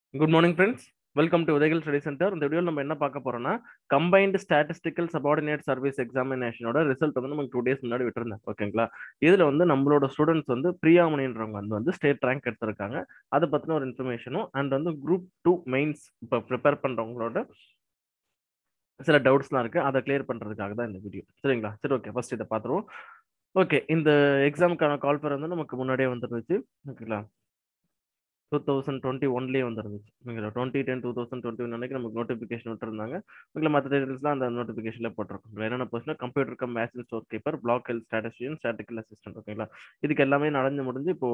good morning friends welcome to உதயகள் study centre இந்த வீடியோவில் நம்ம என்ன பார்க்க போறோம்னா கம்பைன்டு ஸ்டாட்டிஸ்டிக்கல் சபார்டினேட் சர்வீஸ் எக்ஸாமினேஷனோட ரிசல்ட் வந்து நமக்கு டூ டேஸ் முன்னாடி விட்டுருந்தேன் ஓகேங்களா இதுல வந்து நம்மளோட ஸ்டூடெண்ட்ஸ் வந்து பிரியாமணின்றவங்க வந்து வந்து ஸ்டேட் ரேங்க் எடுத்திருக்காங்க அதை பத்தின ஒரு இன்ஃபர்மேஷனும் அண்ட் வந்து குரூப் டூ மெயின்ஸ் இப்போ ப்ரிப்பேர் பண்றவங்களோட சில டவுட்ஸ்லாம் இருக்கு அதை கிளியர் பண்றதுக்காக தான் இந்த வீடியோ சரிங்களா சரி ஓகே ஃபர்ஸ்ட் இதை பார்த்துருவோம் ஓகே இந்த எக்ஸாமுக்கான கால் பேர் வந்து நமக்கு முன்னாடியே வந்துருந்துச்சு ஓகேங்களா டூ தௌசண்ட் டுவெண்ட்டி ஒன்லேயே வந்துருந்துச்சு ஓகேங்களா twenty ten two thousand twenty one அன்னைக்கு நமக்கு நோட்டிஃபிகேஷன் விட்டுருந்தாங்க உங்களை மற்ற டீடைல்ஸ்லாம் அந்த நோட்டிஃபிகேஷனில் போட்டிருக்கோம் என்னென்ன போஸ்ட்னா computer cum maths store keeper block health statistician statistical assistant ஓகேங்களா இதுக்கு எல்லாமே நடந்து முடிஞ்சு இப்போ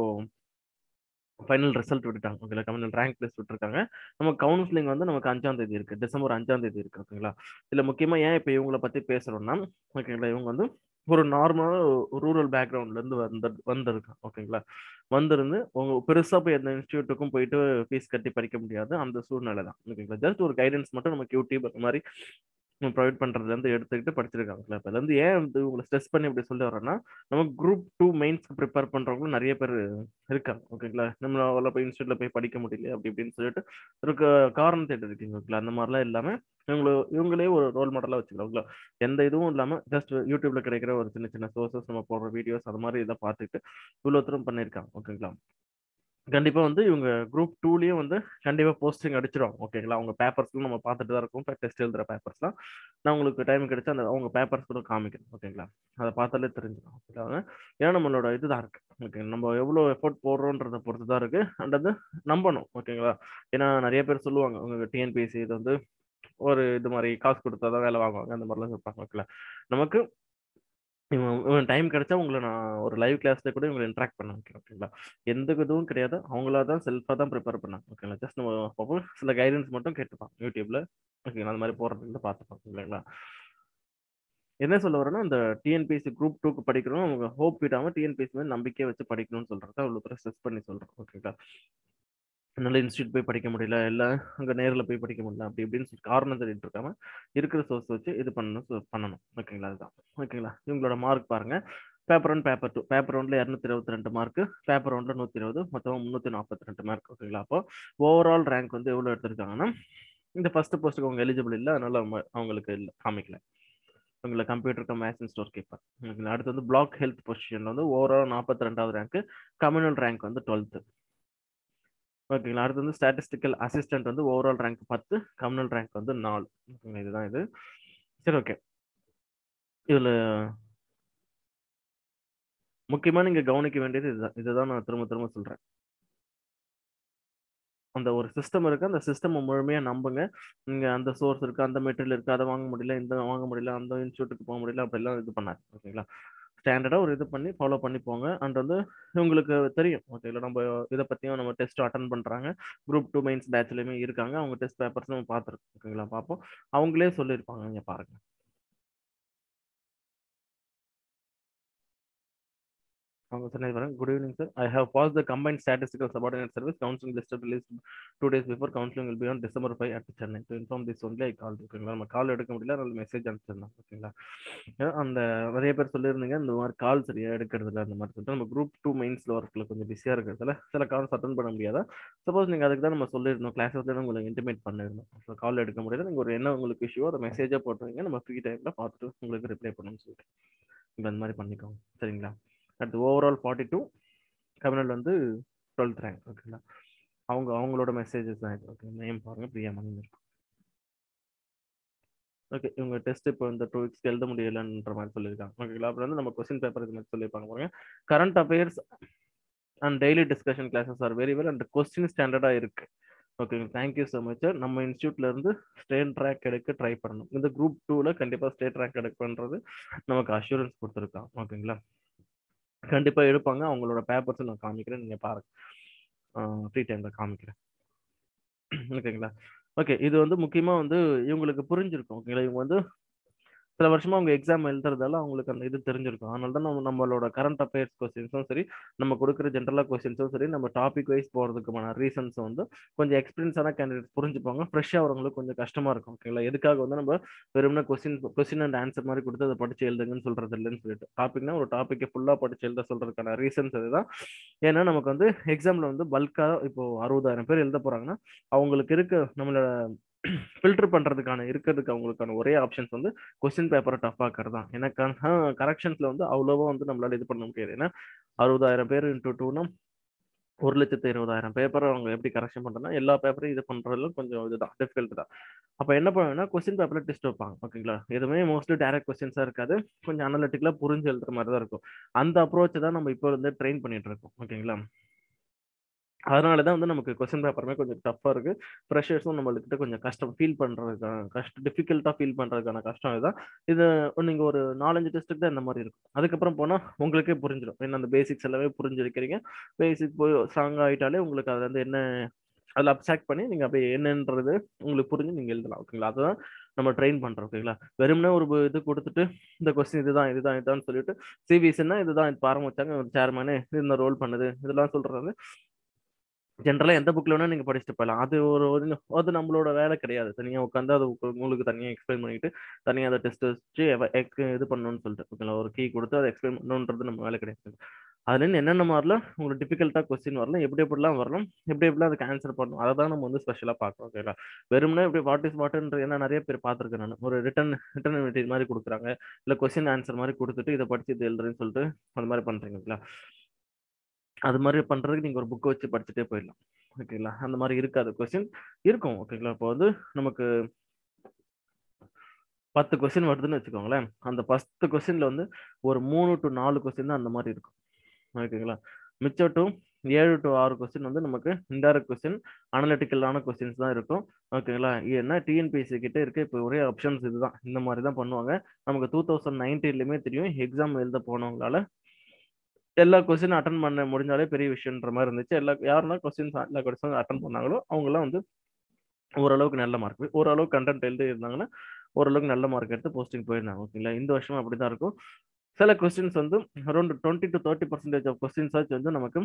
ஃபைனல் ரிசல்ட் விட்டுட்டாங்க ஓகேங்களா கம்யூனல் ரேங்க் லிஸ்ட் விட்டுருக்காங்க நம்ம கவுன்சிலிங் வந்து நமக்கு அஞ்சாம் தேதி இருக்கு டிசம்பர் அஞ்சாம் தேதி இருக்கு ஓகேங்களா இதுல முக்கியமா ஏன் இப்போ இவங்கள பத்தி பேசுறோம்னா ஓகேங்களா இவங்க வந்து ஒரு நார்மலான ரூரல் பேக்ரவுண்ட்ல இருந்து வந்து வந்திருக்கான் ஓகேங்களா வந்திருந்து உங்க பெருசா போய் எந்த இன்ஸ்டியூட்டுக்கும் போயிட்டு ஃபீஸ் கட்டி படிக்க முடியாது அந்த சூழ்நிலை தான் ஓகேங்களா ஜஸ்ட் ஒரு கைடன்ஸ் மட்டும் நமக்கு யூடியூப் அந்த மாதிரி ப்ரொவைட் பண்றதுல இருந்து எடுத்துக்கிட்டு படிச்சிருக்காங்க இப்போ வந்து ஏன் வந்து உங்களை ஸ்ட்ரெஸ் பண்ணி இப்படி சொல்லி வரோம்னா நம்ம குரூப் டூ மெயின்ஸ்க்கு ப்ரிப்பேர் பண்றவங்களும் நிறைய பேர் இருக்காங்க ஓகேங்களா நம்மளால போய் இன்ஸ்டியூட்ல போய் படிக்க முடியல அப்படி இப்படின்னு சொல்லிட்டு இருக்க காரணம் தேடி இருக்கீங்க ஓகேங்களா அந்த மாதிரிலாம் இல்லாம இவங்கள இவங்களே ஒரு ரோல் மாடலா வச்சுக்கலாம் ஓகேங்களா எந்த இதுவும் இல்லாம ஜஸ்ட் யூடியூப்ல கிடைக்கிற ஒரு சின்ன சின்ன சோர்சஸ் நம்ம போடுற வீடியோஸ் அது மாதிரி இதை பார்த்துட்டு இவ்வளோ தூரம் பண்ணியிருக்காங்க ஓகேங்களா கண்டிப்பா வந்து இவங்க குரூப் டூலயும் வந்து கண்டிப்பா போஸ்டிங் அடிச்சிருவாங்க ஓகேங்களா அவங்க பேப்பர்ஸ்லாம் நம்ம பார்த்துட்டு தான் இருக்கோம் டெஸ்ட் எழுதுற பேப்பர்ஸ்லாம் நான் உங்களுக்கு டைம் கிடைச்சா அந்த அவங்க பேப்பர்ஸ் கூட காமிக்கிறேன் ஓகேங்களா அதை பார்த்தாலே தெரிஞ்சிடும் ஓகேங்களா ஏன்னா நம்மளோட இதுதான் இருக்கு ஓகே நம்ம எவ்வளோ எஃபோர்ட் போடுறோன்றத பொறுத்து தான் இருக்கு அண்ட் அது நம்பணும் ஓகேங்களா ஏன்னா நிறைய பேர் சொல்லுவாங்க உங்க டிஎன்பிஎஸ்சி இது வந்து ஒரு இது மாதிரி காசு கொடுத்தா தான் வேலை வாங்குவாங்க அந்த மாதிரிலாம் சொல்லுவாங்க ஓகேங்களா நமக்கு இவன் டைம் கிடைச்சா உங்களை நான் ஒரு லைவ் கிளாஸ்ல கூட இவங்களை இன்ட்ராக்ட் பண்ண வைக்கிறேன் ஓகேங்களா எந்த இதுவும் கிடையாது அவங்களா தான் செல்ஃபாக தான் ப்ரிப்பேர் பண்ணாங்க ஓகேங்களா ஜஸ்ட் நம்ம அப்போ சில கைடன்ஸ் மட்டும் கேட்டுப்பான் யூடியூப்ல ஓகேங்களா அந்த மாதிரி போடுறதுல பார்த்துப்பாங்க இல்லைங்களா என்ன சொல்ல வரேன்னா இந்த டிஎன்பிஎஸ்சி குரூப் டூக்கு படிக்கிறோம் அவங்க ஹோப் விடாம டிஎன்பிஎஸ்சி மேலே நம்பிக்கையை வச்சு படிக்கணும்னு சொல்றது அவ்வளோ தூரம் ஸ்ட்ரெஸ் பண்ணி சொல்றோம் ஓகேங்களா நல்ல இன்ஸ்டியூட் போய் படிக்க முடியல இல்லை அங்கே நேரில் போய் படிக்க முடியல அப்படி இப்படின்னு சொல்லி காரணம் சொல்லிட்டு இருக்காம இருக்கிற சோர்ஸ் வச்சு இது பண்ணணும் பண்ணணும் ஓகேங்களா அதுதான் ஓகேங்களா இவங்களோட மார்க் பாருங்க paper one paper two paper ஒன்ல இரநூத்தி இருபத்தி ரெண்டு மார்க் பேப்பர் ஒன்ல நூத்தி இருபது மொத்தம் முந்நூத்தி நாற்பத்தி ரெண்டு மார்க் ஓகேங்களா அப்போ ஓவரால் ரேங்க் வந்து எவ்வளவு எடுத்திருக்காங்கன்னா இந்த ஃபர்ஸ்ட் போஸ்ட்டுக்கு அவங்க எலிஜிபிள் இல்லை அதனால அவங்களுக்கு இல்லை காமிக்கல உங்களை computer cum maths store keeper ஓகேங்களா அடுத்து வந்து பிளாக் ஹெல்த் பொசிஷன்ல வந்து ஓவரால் நாற்பத்தி ரெண்டாவது ரேங்க் கம்யூனல் ரேங்க் வந்து டுவெல்த்து ஓகேங்களா அடுத்து வந்து ஸ்டாட்டிஸ்டிக்கல் அசிஸ்டன்ட் வந்து ஓவரால் ரேங்க் பத்து கம்யூனல் ரேங்க் வந்து நாலு ஓகேங்களா இதுதான் இது சரி ஓகே இதுல முக்கியமா நீங்க கவனிக்க வேண்டியது இதுதான் இதுதான் நான் திரும்ப திரும்ப சொல்றேன் அந்த ஒரு சிஸ்டம் இருக்கு அந்த சிஸ்டம் முழுமையா நம்புங்க நீங்க அந்த சோர்ஸ் இருக்கு அந்த மெட்டீரியல் இருக்கு அதை வாங்க முடியல இந்த வாங்க முடியல அந்த இன்ஸ்டியூட்டுக்கு போக முடியல அப்படிலாம் இது பண்ணாது ஓகேங்களா ஸ்டாண்டர்டா ஒரு இது பண்ணி ஃபாலோ பண்ணி போங்க அண்ட் வந்து உங்களுக்கு தெரியும் ஓகேங்களா நம்ம இதை பத்தியும் நம்ம டெஸ்ட் அட்டன் பண்றாங்க குரூப் டூ மெயின்ஸ் பேட்ச்லயுமே இருக்காங்க அவங்க டெஸ்ட் பேப்பர்ஸ் நம்ம பார்த்துருக்கோம் ஓகேங்களா பார்ப்போம் அவங்களே சொல்லியிருப்பாங்க நீங்க பாருங்க அவங்க சொன்னது பாருங்க good evening sir I have pass the combine statistical subordinate service counselling list release two days before counselling will be on December five at Chennai to inform this only I call ஓகேங்களா நம்ம கால் எடுக்க முடியல அதனால மெசேஜ் அனுப்பிச்சிருந்தோம் ஓகேங்களா அந்த நிறைய பேர் சொல்லியிருந்தீங்க இந்த மாதிரி கால் சரியா எடுக்கிறது இல்லை அந்த மாதிரி சொல்லிட்டு நம்ம குரூப் டூ மெயின்ஸ்ல ஒர்க்கில் கொஞ்சம் பிஸியாக இருக்கிறதுல சில கால்ஸ் அட்டன் பண்ண முடியாதா சப்போஸ் நீங்கள் அதுக்கு தான் நம்ம சொல்லியிருந்தோம் கிளாஸஸ்ல உங்களுக்கு இன்டிமேட் பண்ணிருந்தோம் ஸோ கால் எடுக்க முடியல நீங்கள் ஒரு என்ன உங்களுக்கு இஷ்யூ அதை மெசேஜாக போட்டுருங்க நம்ம ஃப்ரீ டைமில் பார்த்துட்டு உங்களுக்கு ரிப்ளை பண்ணணும்னு சொல்லிட்டு நீங்கள் அந்த மாதிரி பண்ணிக்கோங்க சரிங்களா அடுத்து ஓவரால் ஃபார்ட்டி டூ கம்யூனல் வந்து டுவெல்த் ரேங்க் ஓகேங்களா அவங்க அவங்களோட மெசேஜஸ் தான் இது ஓகே நேம் பாருங்க பிரியா மணி இருக்கும் ஓகே இவங்க டெஸ்ட் இப்போ இந்த டூ வீக்ஸ்க்கு எழுத முடியலன்ற மாதிரி சொல்லியிருக்காங்க ஓகேங்களா அப்புறம் வந்து நம்ம கொஸ்டின் பேப்பர் இது மாதிரி சொல்லியிருப்பாங்க பாருங்க current affairs and daily discussion classes are very well and question ஸ்டாண்டர்டாக இருக்கு ஓகேங்க தேங்க்யூ ஸோ மச் சார் நம்ம இன்ஸ்டியூட்ல இருந்து ஸ்டேட் ரேங்க் எடுக்க ட்ரை பண்ணணும் இந்த குரூப் டூவில் கண்டிப்பாக ஸ்டேட் ரேங்க் எடுக்கன்றது நமக்கு அஷூரன்ஸ் கொடுத்துருக்கான் ஓகேங்களா கண்டிப்பா எடுப்பாங்க அவங்களோட பேப்பர்ஸ் நான் காமிக்கிறேன் நீங்க பாருங்க ஃப்ரீ டைம்ல காமிக்கிறேன் ஓகேங்களா ஓகே இது வந்து முக்கியமா வந்து இவங்களுக்கு புரிஞ்சிருக்கும் ஓகேங்களா இவங்க வந்து சில வருஷமா அவங்க எக்ஸாம் எழுதுறதால அவங்களுக்கு அந்த இது தெரிஞ்சிருக்கும் அதனால தான் நம்ம நம்மளோட கரண்ட் அஃபேர்ஸ் கொஸ்டின்ஸும் சரி நம்ம கொடுக்குற ஜென்ரலாக கொஸ்டின்ஸும் சரி நம்ம டாபிக் வைஸ் போகிறதுக்குமான ரீசன்ஸ் வந்து கொஞ்சம் எக்ஸ்பீரியன்ஸான கேண்டிடேட் புரிஞ்சுப்பாங்க ஃப்ரெஷ்ஷாக வரவங்களுக்கு கொஞ்சம் கஷ்டமா இருக்கும் ஓகேங்களா எதுக்காக வந்து நம்ம வெறும்னா கொஸ்டின் கொஸ்டின் அண்ட் ஆன்சர் மாதிரி கொடுத்து அதை படிச்சு எழுதுங்கன்னு சொல்றது இல்லைன்னு சொல்லிட்டு டாபிக்னா ஒரு டாப்பிக்கை ஃபுல்லாக படிச்சு எழுத சொல்றதுக்கான ரீசன்ஸ் இதுதான் ஏன்னா நமக்கு வந்து எக்ஸாம்ல வந்து பல்காக இப்போ அறுபதாயிரம் பேர் எழுத போறாங்கன்னா அவங்களுக்கு இருக்க நம்மளோட ஃபில்டர் பண்றதுக்கான இருக்கிறதுக்கு அவங்களுக்கான ஒரே ஆப்ஷன்ஸ் வந்து கொஸ்டின் பேப்பரை டஃப் ஆக்கிறது தான் ஏன்னா கரெக்ஷன்ஸ்ல வந்து அவ்வளோவா வந்து நம்மளால இது பண்ண முடியாது ஏன்னா அறுபதாயிரம் பேர் இன்டூ டூனா ஒரு லட்சத்து இருபதாயிரம் பேப்பரை அவங்க எப்படி கரெக்ஷன் பண்றதுனா எல்லா பேப்பரையும் இது பண்றதுல கொஞ்சம் இதுதான் டிஃபிகல்ட் தான் அப்போ என்ன பண்ணுவேன்னா கொஸ்டின் பேப்பர்ல டெஸ்ட் வைப்பாங்க ஓகேங்களா எதுவுமே மோஸ்ட்லி டைரக்ட் கொஸ்டின்ஸா இருக்காது கொஞ்சம் அனலிட்டிக்கலா புரிஞ்சு எழுதுற மாதிரி தான் இருக்கும் அந்த அப்ரோச் தான் நம்ம இப்போ வந்து ட்ரெயின் பண்ணிட்டு இருக்கோம் ஓகேங்களா அதனால தான் வந்து நமக்கு கொஸ்டின் பேப்பருமே கொஞ்சம் டஃப்பாக இருக்கு ஃப்ரெஷர்ஸும் நம்மளுக்கிட்ட கொஞ்சம் கஷ்டம் ஃபீல் பண்ணுறதுக்கான கஷ்டம் டிஃபிகல்ட்டாக ஃபீல் பண்ணுறதுக்கான கஷ்டம் இதுதான் இது நீங்கள் ஒரு நாலஞ்சு டெஸ்ட்டுக்கு தான் இந்த மாதிரி இருக்கும் அதுக்கப்புறம் போனால் உங்களுக்கே புரிஞ்சிடும் என்ன அந்த பேசிக்ஸ் எல்லாமே புரிஞ்சிருக்கிறீங்க பேசிக் போய் ஸ்ட்ராங் ஆகிட்டாலே உங்களுக்கு அது வந்து என்ன அதில் அப்சாக்ட் பண்ணி நீங்கள் அப்படியே என்னன்றது உங்களுக்கு புரிஞ்சு நீங்கள் எழுதலாம் ஓகேங்களா அதுதான் நம்ம ட்ரெயின் பண்ணுறோம் ஓகேங்களா வெறும்னே ஒரு இது கொடுத்துட்டு இந்த கொஸ்டின் இதுதான் இதுதான் இதுதான் சொல்லிட்டு சிபிஎஸ்சின்னா இதுதான் இது ஆரம்பிச்சாங்க சேர்மனு இந்த ரோல் பண்ணுது இதெல்லாம் சொல்கிறது ஜென்ரலாக எந்த புக்கில் வேணால் நீங்கள் படிச்சுட்டு போகலாம் அது ஒரு அது நம்மளோட வேலை கிடையாது தனியாக உட்காந்து அது உங்களுக்கு தனியாக எக்ஸ்பிளைன் பண்ணிட்டு தனியாக அதை டெஸ்ட் வச்சு இது பண்ணணும்னு சொல்லிட்டு ஓகேங்களா ஒரு கீ கொடுத்து அதை எக்ஸ்பிளைன் பண்ணணுன்றது நம்ம வேலை கிடையாது அதுலேருந்து என்னென்ன மாதிரிலாம் உங்களுக்கு டிஃபிகல்ட்டாக கொஸ்டின் வரலாம் எப்படி எப்படிலாம் வரலாம் எப்படி எப்படிலாம் அதுக்கு ஆன்சர் பண்ணணும் அதை தான் நம்ம வந்து ஸ்பெஷலாக பார்க்குறோம் ஓகேங்களா வெறும்னா இப்படி வாட் இஸ் வாட்ன்ற ஏன்னா நிறைய பேர் பார்த்துருக்கேன் நான் ஒரு ரிட்டன் ரிட்டன் மெட்டீரியல் மாதிரி கொடுக்குறாங்க இல்லை கொஸ்டின் ஆன்சர் மாதிரி கொடுத்துட்டு இதை படிச்சு இது எழுதுறேன்னு சொல்லிட்டு அந்த மாதிரி பண்ணுறீங்களா அது மாதிரி பண்றதுக்கு நீங்க ஒரு புக்கை வச்சு படிச்சுட்டே போயிடலாம் ஓகேங்களா அந்த மாதிரி இருக்காது கொஸ்டின் இருக்கும் ஓகேங்களா இப்போ வந்து நமக்கு பத்து கொஸ்டின் வருதுன்னு வச்சுக்கோங்களேன் அந்த பத்து கொஸ்டின்ல வந்து ஒரு மூணு டு நாலு கொஸ்டின் தான் அந்த மாதிரி இருக்கும் ஓகேங்களா மிச்சம் டு ஏழு டு ஆறு கொஸ்டின் வந்து நமக்கு இன்டைரக்ட் கொஸ்டின் அனலிட்டிக்கலான கொஸ்டின்ஸ் தான் இருக்கும் ஓகேங்களா என்ன டிஎன்பிஎஸ்சி கிட்ட இருக்க இப்போ ஒரே ஆப்ஷன்ஸ் இதுதான் இந்த மாதிரி தான் பண்ணுவாங்க நமக்கு டூ தௌசண்ட் நைன்டீன்லையுமே தெரியும் எக்ஸாம் எழுத போனவங்களால எல்லா கொஸ்டின் அட்டன் பண்ண முடிஞ்சாலே பெரிய விஷயம்ன்ற மாதிரி இருந்துச்சு எல்லா யாரெல்லாம் கொஸ்டின்ஸ் எல்லா கொஸ்டின் அட்டன் பண்ணாங்களோ அவங்களாம் வந்து ஓரளவுக்கு நல்ல மார்க் ஓரளவுக்கு கண்டென்ட் எழுதி இருந்தாங்கன்னா ஓரளவுக்கு நல்ல மார்க் எடுத்து போஸ்டிங் போயிருந்தாங்க ஓகேங்களா இந்த வருஷம் அப்படி தான் இருக்கும் சில கொஸ்டின்ஸ் வந்து around twenty to thirty percentage of questions வந்து நமக்கு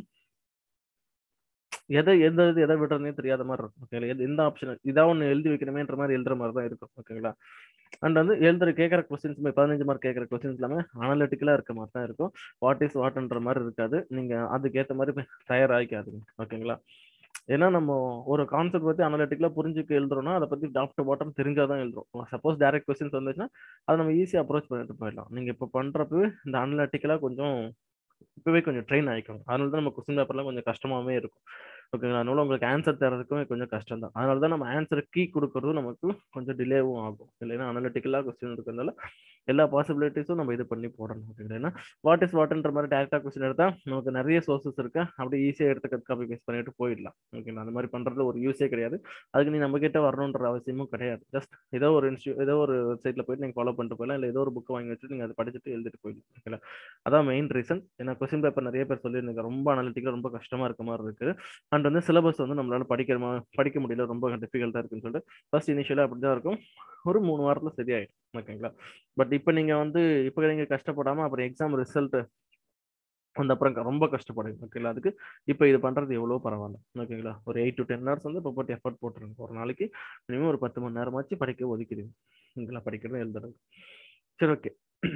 எதை எந்த இது எதை விடுறதுனே தெரியாத மாதிரி இருக்கும் ஓகேங்களா எந்த ஆப்ஷன் இதா ஒன்று எழுதி வைக்கணுமேன்ற மாதிரி எழுதுற மாதிரி தான் இருக்கும் ஓகேங்களா அண்ட் வந்து எழுதுற கேட்குற கொஸ்டின்ஸ் பதினஞ்சு மார்க் கேட்குற கொஸ்டின்ஸ் எல்லாமே அனலிட்டிக்கலாக இருக்க மாதிரி தான் இருக்கும் வாட் இஸ் வாட்ன்ற மாதிரி இருக்காது நீங்கள் அதுக்கேற்ற மாதிரி தயாராகிக்காதுங்க ஓகேங்களா ஏன்னா நம்ம ஒரு கான்செப்ட் பற்றி அனலிட்டிக்கலாக புரிஞ்சுக்க எழுதுறோம்னா அதை பற்றி டாப் டு பாட்டம் தெரிஞ்சாதான் எழுதுறோம் சப்போஸ் டேரக்ட் கொஸ்டின்ஸ் வந்துச்சுன்னா அதை நம்ம ஈஸியாக அப்ரோச் பண்ணிட்டு போயிடலாம் நீங்கள் இப்போ பண்ணுறப்ப இந்த அனலிட்டிக்கலாக கொஞ்சம் இப்போவே கொஞ்சம் ட்ரெயின் ஆகிக்கணும் அதனால தான் நம்ம கொஸ்டின் பேப்பர்லாம் கொஞ்சம் கஷ்டமாகவே இருக்கும் ஓகேங்களா அதனால உங்களுக்கு ஆன்சர் தரதுக்குமே கொஞ்சம் கஷ்டம் தான் அதனால தான் நம்ம ஆன்சர் கீ கொடுக்கறதும் நமக்கு கொஞ்சம் டிலேவும் ஆகும் இல்லைன்னா அனலிட்டிக்கலாக கொஸ்டின் இருக்கிறதுனால எல்லா பாசிபிலிட்டிஸும் நம்ம இது பண்ணி போடணும் ஓகேங்களா ஏன்னா வாட் இஸ் வாட்ன்ற மாதிரி டேரக்டாக கொஸ்டின் எடுத்தால் நமக்கு நிறைய சோர்சஸ் இருக்கு அப்படியே ஈஸியாக எடுத்து காப்பி பேஸ்ட் பண்ணிட்டு போயிடலாம் ஓகேங்களா அந்த மாதிரி பண்ணுறது ஒரு யூஸே கிடையாது அதுக்கு நீ நம்ம கிட்ட வரணுன்ற அவசியமும் கிடையாது ஜஸ்ட் ஏதோ ஒரு இன்ஸ்டியூ ஏதோ ஒரு வெப்சைட்டில் போயிட்டு நீங்கள் ஃபாலோ பண்ணிட்டு போயிடலாம் இல்லை ஏதோ ஒரு புக் வாங்கி வச்சுட்டு நீங்கள் அதை படிச்சுட்டு எழுதிட்டு போயிடலாம் ஓகேங்களா அதான் மெயின் ரீசன் ஏன்னா கொஸ்டின் பேப்பர் நிறைய பேர் சொல்லியிருந்தாங்க ரொம்ப அனலிட்டிக்கலாக ரொம்ப கஷ்டமாக இருக்க மாதிரி இருக்குது அண்ட் வந்து சிலபஸ் வந்து நம்மளால படிக்கிற படிக்க முடியல ரொம்ப டிஃபிகல்ட்டாக இருக்குன்னு சொல்லிட்டு ஃபர்ஸ்ட் இனிஷியலாக அப்படி தான் இருக்கும் ஒரு மூணு வாரத்தில் சரியாயிடும் ஓகேங்களா பட் இப்போ நீங்கள் வந்து இப்போ நீங்கள் கஷ்டப்படாமல் அப்புறம் எக்ஸாம் ரிசல்ட் அந்த அப்புறம் ரொம்ப கஷ்டப்படுங்க ஓகேங்களா அதுக்கு இப்போ இது பண்ணுறது எவ்வளோ பரவாயில்ல ஓகேங்களா ஒரு எயிட் டு டென் ஹவர்ஸ் வந்து இப்போ போட்டு எஃபர்ட் போட்டுருங்க ஒரு நாளைக்கு மினிமம் ஒரு பத்து மணி நேரமாச்சு படிக்க ஒதுக்கிடுங்க ஓகேங்களா படிக்கிறது எழுதுறது சரி ஓகே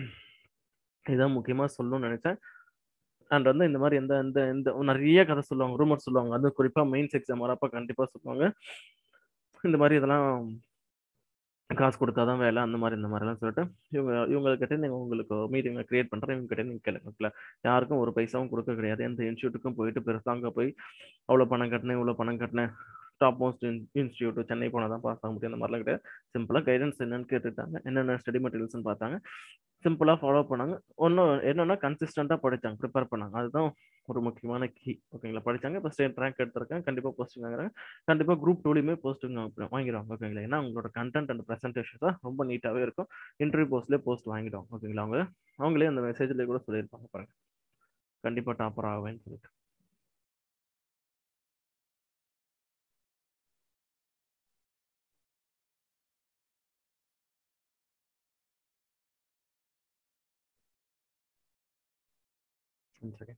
இதான் முக்கியமாக சொல்லணும்னு நினச்சேன் அண்ட் வந்து இந்த மாதிரி எந்த எந்த எந்த நிறைய கதை சொல்லுவாங்க ரூமர் சொல்லுவாங்க அது குறிப்பாக மெயின்ஸ் எக்ஸாம் வரப்போ கண்டிப்பாக சொல்லுவாங்க இந்த மாதிரி இதெல்லாம் காசு கொடுத்தா தான் வேலை அந்த மாதிரி இந்த மாதிரிலாம் சொல்லிட்டு இவங்க இவங்கக்கிட்ட நீங்கள் உங்களுக்கு மீட்டிங் கிரியேட் பண்ணுறேன் இவங்க கிட்ட நீங்கள் கேளுங்க யாருக்கும் ஒரு பைசாவும் கொடுக்க கிடையாது எந்த இன்ஸ்டியூட்டுக்கும் போயிட்டு பெருசாக போய் அவ்வளோ பணம் கட்டினேன் இவ்வளோ பணம் கட்டினேன் டாப் மோஸ்ட் இன்ஸ்டியூட் சென்னை போனால் தான் பாஸ் ஆக முடியும் அந்த மாதிரிலாம் கிடையாது சிம்பிளாக கைடன்ஸ் என்னன்னு கேட்டுட்டாங்க என்னென்ன ஸ்டடி மெட்டீரியல்ஸ்னு பார்த்தாங்க சிம்பிளாக ஃபாலோ பண்ணாங்க ஒன்றும் என்னென்னா கன்சிஸ்டண்ட்டாக படித்தாங்க ப்ரிப்பேர் பண்ணாங்க அதுதான் ஒரு முக்கியமான கீ ஓகேங்களா படித்தாங்க இப்போ ஸ்டேட் ரேங்க் எடுத்திருக்கேன் கண்டிப்பாக போஸ்டிங் வாங்குறாங்க கண்டிப்பாக குரூப் டூலையுமே போஸ்டிங் வாங்கிடுவாங்க ஓகேங்களா ஏன்னா அவங்களோட கண்டென்ட் அண்ட் ப்ரெசன்டேஷன் தான் ரொம்ப நீட்டாகவே இருக்கும் இன்டர்வியூ போஸ்ட்லேயே போஸ்ட் வாங்கிடுவாங்க ஓகேங்களா அவங்க அவங்களே அந்த மெசேஜ்லேயே கூட சொல்லியிருப்பாங்க பாருங்க கண்டிப்பாக டாப்பர் ஆவேன்னு சொல்லிட்டு ஒன் செகண்ட்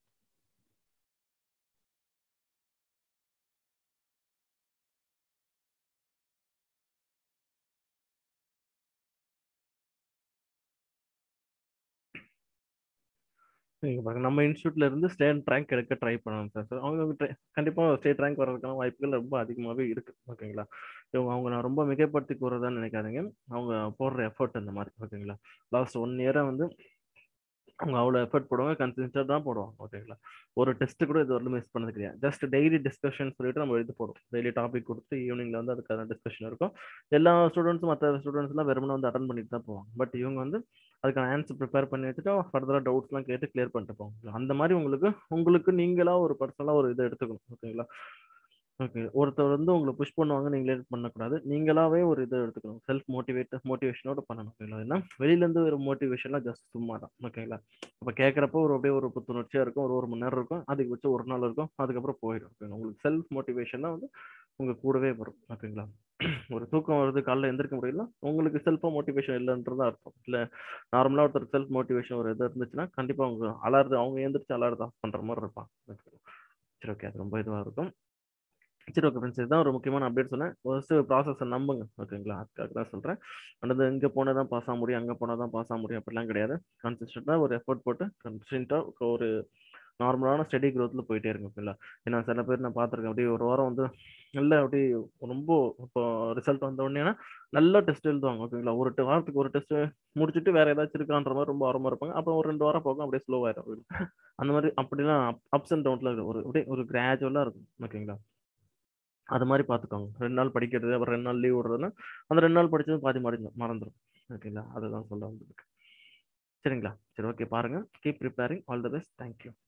நீங்க பாருங்க நம்ம இன்ஸ்டியூட்ல இருந்து ஸ்டேட் ரேங்க் எடுக்க ட்ரை பண்ணணும் சார் சார் அவங்க try- கண்டிப்பா ஸ்டேட் ரேங்க் வர்றதுக்கான வாய்ப்புகள் ரொம்ப அதிகமாகவே இருக்கு ஓகேங்களா இவங்க அவங்க நான் ரொம்ப மிகைப்படுத்தி கூறதான்னு நினைக்காதீங்க அவங்க போடுற எஃபர்ட் இந்த மாதிரி ஓகேங்களா லாஸ்ட் ஒன் இயரா வந்து அவங்க அவ்வளோ எஃபர்ட் போடுவாங்க கன்சிஸ்டன்ட் தான் போடுவாங்க ஓகேங்களா ஒரு டெஸ்ட் கூட இது வரலும் மிஸ் பண்ணது கிடையாது ஜஸ்ட் டெய்லி டிஸ்கஷன் சொல்லிட்டு நம்ம எழுதி போடுவோம் டெய்லி டாபிக் கொடுத்து ஈவினிங்ல வந்து அதுக்கான டிஸ்கஷன் இருக்கும் எல்லா ஸ்டூடெண்ட்ஸும் மற்ற ஸ்டூடெண்ட்ஸ்லாம் வெறுமனே வந்து அட்டன் பண்ணிட்டு தான் போவாங்க பட் இவங்க வந்து அதுக்கான ஆன்சர் ப்ரிப்பேர் பண்ணி வச்சுட்டு ஃபர்தராக டவுட்ஸ்லாம் கேட்டு கிளியர் பண்ணிட்டு போவாங்க அந்த மாதிரி உங்களுக்கு உங்களுக்கு நீங்களா ஒரு பர்சனலாக ஒரு இதை எடுத்துக்கணும் ஓகேங்களா ஓகே ஒருத்தர் வந்து உங்களை புஷ் பண்ணுவாங்க நீங்களே பண்ணக்கூடாது நீங்களாவே ஒரு இதை எடுத்துக்கணும் செல்ஃப் மோட்டிவேட் மோட்டிவேஷனோட பண்ணணும் ஓகேங்களா ஏன்னா வெளியிலேருந்து ஒரு மோட்டிவேஷன்லாம் ஜஸ்ட் சும்மா தான் ஓகேங்களா அப்போ கேட்குறப்போ ஒரு அப்படியே ஒரு புத்துணர்ச்சியாக இருக்கும் ஒரு ஒரு மணி நேரம் இருக்கும் அதுக்கு வச்சு ஒரு நாள் இருக்கும் அதுக்கப்புறம் போயிடும் ஓகேங்களா உங்களுக்கு செல்ஃப் மோட்டிவேஷன் தான் வந்து உங்கள் கூடவே வரும் ஓகேங்களா ஒரு தூக்கம் வருது காலைல எந்திரிக்க முடியல உங்களுக்கு செல்ஃபாக மோட்டிவேஷன் இல்லைன்றதா அர்த்தம் இல்லை நார்மலாக ஒருத்தர் செல்ஃப் மோட்டிவேஷன் ஒரு இது இருந்துச்சுன்னா கண்டிப்பாக அவங்க அலாரது அவங்க எந்திரிச்சு அலாரது ஆஃப் பண்ணுற மாதிரி இருப்பாங்க சரி ஓகே அது ரொம்ப இதுவாக இருக்கும் சரி ஓகே ஃப்ரெண்ட்ஸ் இதுதான் ஒரு முக்கியமான அப்டேட் சொன்னேன் ஃபர்ஸ்ட்டு ப்ராசஸை நம்புங்க ஓகேங்களா அதுக்காக தான் சொல்கிறேன் அடுத்து இங்கே போனால் தான் பாஸ் ஆக முடியும் அங்கே போனால் தான் பாஸ் ஆக முடியும் அப்படிலாம் கிடையாது கன்சிஸ்டண்ட்டாக ஒரு எஃபர்ட் போட்டு கன்சிஸ்டண்ட்டாக ஒரு நார்மலான ஸ்டடி க்ரோத்தில் போயிட்டே இருக்கு ஓகேங்களா ஏன்னா சில பேர் நான் பார்த்துருக்கேன் அப்படியே ஒரு வாரம் வந்து நல்ல அப்படி ரொம்ப இப்போ ரிசல்ட் வந்த உடனே நல்லா டெஸ்ட் எழுதுவாங்க ஓகேங்களா ஒரு ட- வாரத்துக்கு ஒரு டெஸ்ட் முடிச்சுட்டு வேற ஏதாச்சும் இருக்கான்ற மாதிரி ரொம்ப ஆர்வமாக இருப்பாங்க அப்புறம் ஒரு ரெண்டு வாரம் போகும் அப்படியே ஸ்லோவாயிரும் அந்த மாதிரி அப்படிலாம் அப்ஸ் அண்ட் டவுன்ல ஒரு அப்படியே ஒரு கிராஜுவலாக இருக்கும் ஓகேங்களா அது மாதிரி பார்த்துக்கோங்க ரெண்டு நாள் படிக்கிறது அப்புறம் ரெண்டு நாள் லீவ் விடுறதுன்னா அந்த ரெண்டு நாள் படிச்சது பாதி மறைஞ்சு மறந்துடும் ஓகேங்களா அதுதான் சொல்ல வந்ததுக்கு சரிங்களா சரி ஓகே பாருங்க keep preparing all the best thank you